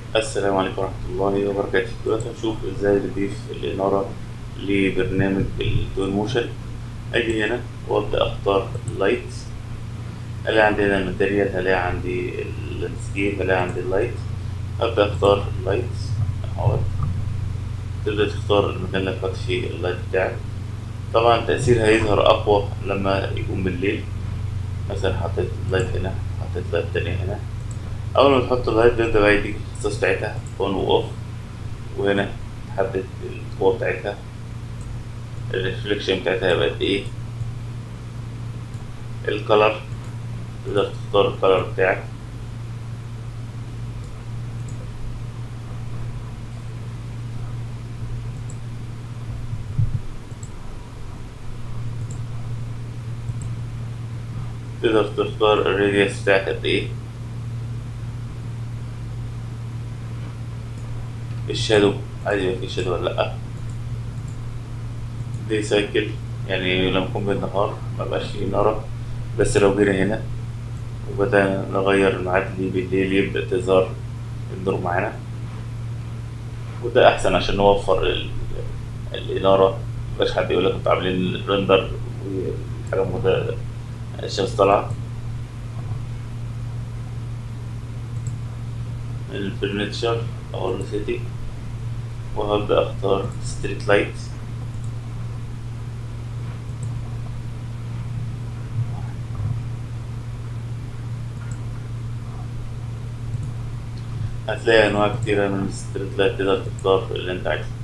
السلام عليكم ورحمة الله وبركاته دلوقتي هنشوف ازاي نضيف الإنارة لبرنامج الدول موشن أجي هنا وأبدأ أختار اللايت ألاقي عندي هنا الماتيريال هلاقي عندي اللاندسكيب هلاقي عندي اللايت أبدأ أختار اللايت أهوت تبدأ تختار المكان اللي هتحط فيه اللايت بتاعك طبعا التأثير هيظهر أقوى لما يكون بالليل مثلا حطيت لايت هنا حطيت لايت تاني هنا اول ما تحط اللايت بيبدا بقى يديك الخصائص بتاعتها اون واوف وهنا تحدد القوه بتاعتها الريفليكشن بتاعتها هيبقى قد ايه الكلر تقدر تختار الكلر بتاعك تقدر تختار الراديوس بتاعك قد ايه الشادو عايز يبقى فيه شادو ولا لأ دي سايكل يعني لما يكون بالنهار مبقاش فيه نارة بس لو جينا هنا وبدأنا نغير الميعاد اللي بالليل يبدأ تظهر النور معانا وده أحسن عشان نوفر ال- الإنارة مبقاش حد يقولك انتوا عاملين رندر وحاجة مد- الشمس طالعة الفرنتشر أو السيتي وهبدأ أختار ستريت لايت هتلاقي أنواع كتيرة من الستريت لايت تقدر تختار اللي أنت عايزه